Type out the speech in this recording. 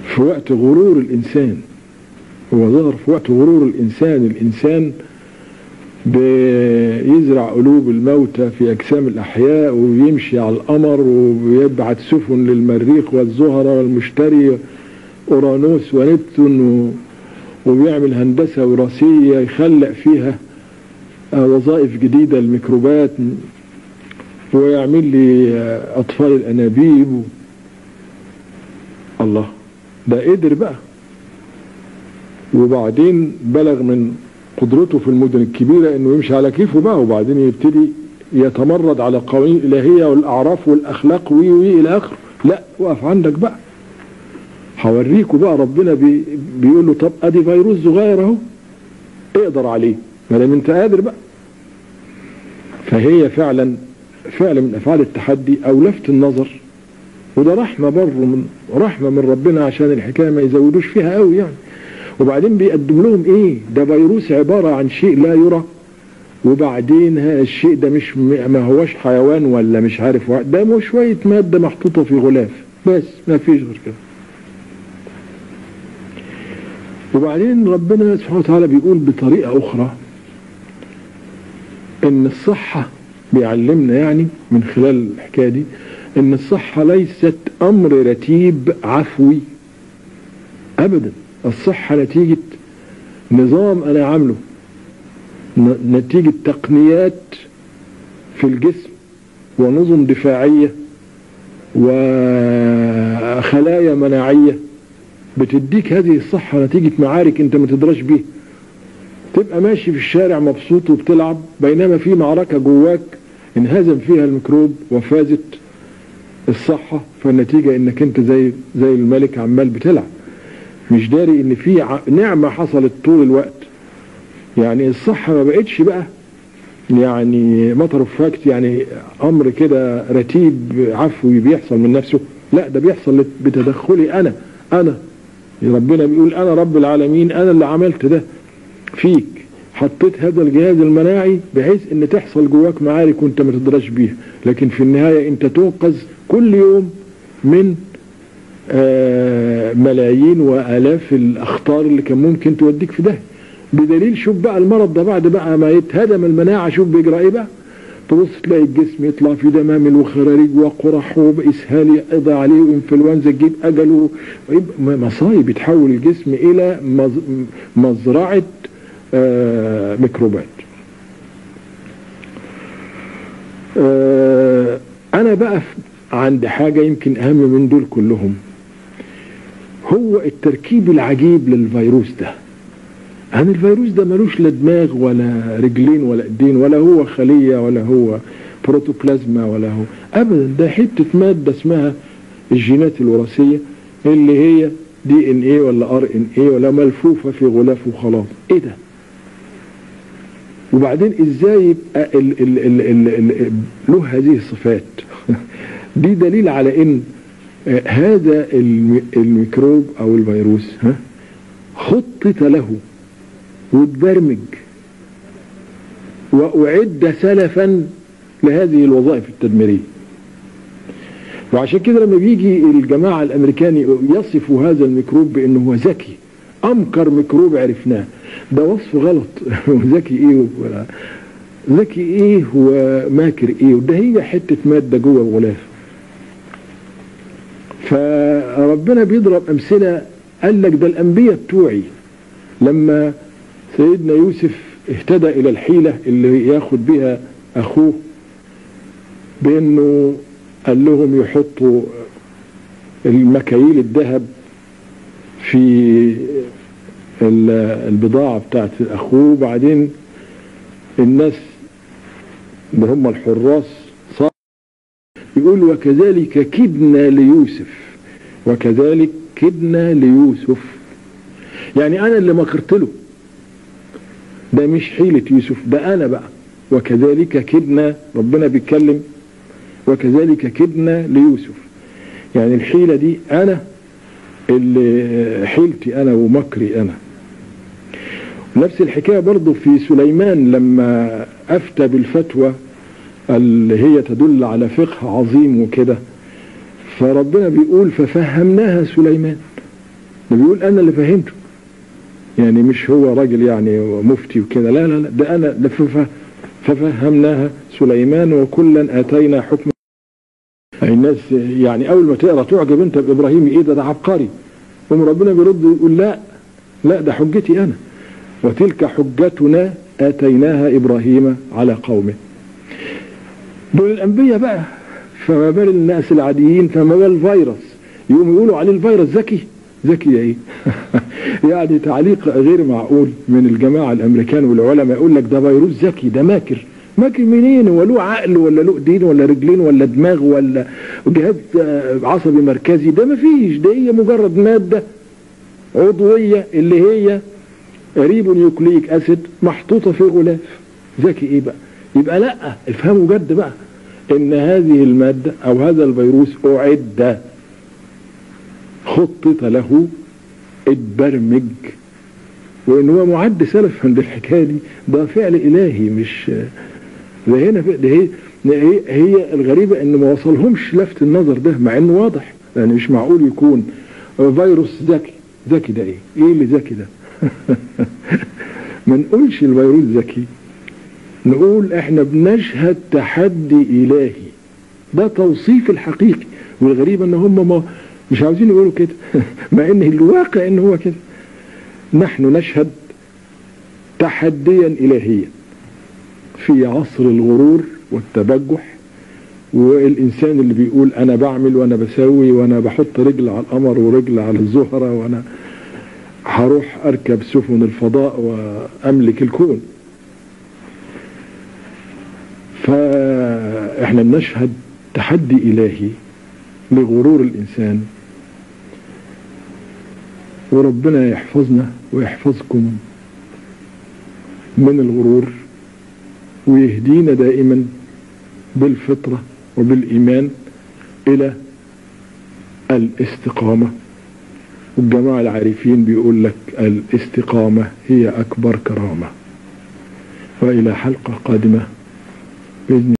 في وقت غرور الإنسان هو ظهر في وقت غرور الإنسان الإنسان بيزرع قلوب الموتى في أجسام الأحياء ويمشي على القمر ويبعت سفن للمريخ والزهرة والمشتري أورانوس ونبتون و... وبيعمل هندسة وراثية يخلق فيها وظائف جديدة للميكروبات ويعمل لي أطفال الأنابيب و... الله ده قدر بقى وبعدين بلغ من قدرته في المدن الكبيرة انه يمشي على كيفه بقى وبعدين يبتدي يتمرد على قوانين الالهية والاعراف والاخلاق وي وي الى اخره لا وقف عندك بقى هوريكوا بقى ربنا بي بيقول له طب ادي فيروس صغير اهو اقدر عليه ما دام انت قادر بقى فهي فعلا فعلا من افعال التحدي او لفت النظر وده رحمه برضه من رحمه من ربنا عشان الحكايه ما يزودوش فيها قوي يعني وبعدين بيقدم لهم ايه ده فيروس عباره عن شيء لا يرى وبعدين ها الشيء ده مش ما هوش حيوان ولا مش عارف ده مش شويه ماده محطوطه في غلاف بس ما فيش غير كده وبعدين ربنا سبحانه وتعالى بيقول بطريقه اخرى ان الصحه بيعلمنا يعني من خلال الحكايه دي ان الصحه ليست امر رتيب عفوي ابدا الصحة نتيجة نظام أنا عامله نتيجة تقنيات في الجسم ونظم دفاعية وخلايا مناعية بتديك هذه الصحة نتيجة معارك انت ما تدراش بيها تبقى ماشي في الشارع مبسوط وبتلعب بينما في معركة جواك انهزم فيها الميكروب وفازت الصحة فالنتيجة انك انت زي زي الملك عمال بتلعب مش داري ان في نعمة حصلت طول الوقت يعني الصحة ما بقتش بقى يعني مطر فاكت يعني امر كده رتيب عفوي بيحصل من نفسه لا ده بيحصل بتدخلي انا انا ربنا بيقول انا رب العالمين انا اللي عملت ده فيك حطيت هذا الجهاز المناعي بحيث ان تحصل جواك معارك وانت ما تدراش بيها لكن في النهاية انت تنقذ كل يوم من آه ملايين والاف الاخطار اللي كان ممكن توديك في ده بدليل شوف بقى المرض ده بعد بقى ما يتهدم المناعه شوف بيجرى ايه بقى تبص تلاقي الجسم يطلع في دمامل وخراريج وقرح واسهال يقضي عليه وانفلونزا تجيب اجله مصايب يتحول الجسم الى مزرعه آه ميكروبات آه انا بقى عند حاجه يمكن اهم من دول كلهم هو التركيب العجيب للفيروس ده يعني الفيروس ده ملوش لا دماغ ولا رجلين ولا ايدين ولا هو خلية ولا هو بروتوبلازما ولا هو ابدا ده حتة مادة اسمها الجينات الوراثية اللي هي دي ان ايه ولا ار ان ايه ولا ملفوفة في غلاف وخلاص ايه ده وبعدين ازاي يبقى ال ال ال ال ال له هذه الصفات دي دليل على ان هذا الميكروب او الفيروس ها خطط له وتبرمج وأعد سلفا لهذه الوظائف التدميرية وعشان كده لما بيجي الجماعة الأمريكاني يصفوا هذا الميكروب بأنه هو ذكي أمكر ميكروب عرفناه ده وصف غلط ذكي إيه ولا ذكي إيه وماكر إيه وده هي حتة مادة جوه الغلاف فربنا بيضرب أمثلة قال لك ده الأنبياء بتوعي لما سيدنا يوسف اهتدى الى الحيلة اللي ياخد بها اخوه بانه قال لهم يحطوا المكاييل الذهب في البضاعة بتاعت اخوه بعدين الناس اللي هم الحراس صار يقول وكذلك كدنا ليوسف وكذلك كدنا ليوسف يعني انا اللي مكرت له ده مش حيلة يوسف ده انا بقى وكذلك كدنا ربنا بيتكلم وكذلك كدنا ليوسف يعني الحيلة دي انا اللي حيلتي انا ومكري انا نفس الحكاية برضو في سليمان لما افتى بالفتوى اللي هي تدل على فقه عظيم وكده فربنا بيقول ففهمناها سليمان ده بيقول انا اللي فهمته يعني مش هو راجل يعني مفتي وكده لا لا لا ده انا ده فف- ففهمناها سليمان وكلا اتينا حكما أي الناس يعني اول ما تقرا تعجب انت بابراهيم ايه ده ده عبقري ثم ربنا بيرد يقول لا لا ده حجتي انا وتلك حجتنا اتيناها ابراهيم على قومه دول الانبياء بقى فما بال الناس العاديين فما بال الفيروس يقوموا يقولوا عليه الفيروس ذكي ذكي ايه يعني تعليق غير معقول من الجماعه الامريكان والعلماء يقول لك ده فيروس ذكي ده ماكر ماكر منين هو له عقل ولا له ايدين ولا رجلين ولا دماغ ولا جهاز آه، عصبي مركزي ده مفيش ده هي مجرد ماده عضويه اللي هي ريبو نيوكليك اسيد محطوطه في غلاف ذكي ايه بقى يبقى لا افهموا جد بقى ان هذه الماده او هذا الفيروس اعد خطط له اتبرمج وان هو معد سلف عند الحكايه دي ده فعل الهي مش ده هنا ده هي هي, هي الغريبه ان ما وصلهمش لفت النظر ده مع انه واضح يعني مش معقول يكون فيروس ذكي ذكي ده ايه؟ ايه اللي ذكي ده؟ ما نقولش الفيروس ذكي نقول احنا بنشهد تحدي الهي ده توصيف الحقيقي والغريب ان هم ما مش عاوزين يقولوا كده مع ان الواقع ان هو كده نحن نشهد تحديا الهيا في عصر الغرور والتبجح والانسان اللي بيقول انا بعمل وانا بسوي وانا بحط رجل على القمر ورجل على الزهره وانا هروح اركب سفن الفضاء واملك الكون فاحنا بنشهد تحدي الهي لغرور الانسان وربنا يحفظنا ويحفظكم من الغرور ويهدينا دائما بالفطرة وبالإيمان إلى الاستقامة والجماعة العارفين بيقول لك الاستقامة هي أكبر كرامة وإلى حلقة قادمة بإذن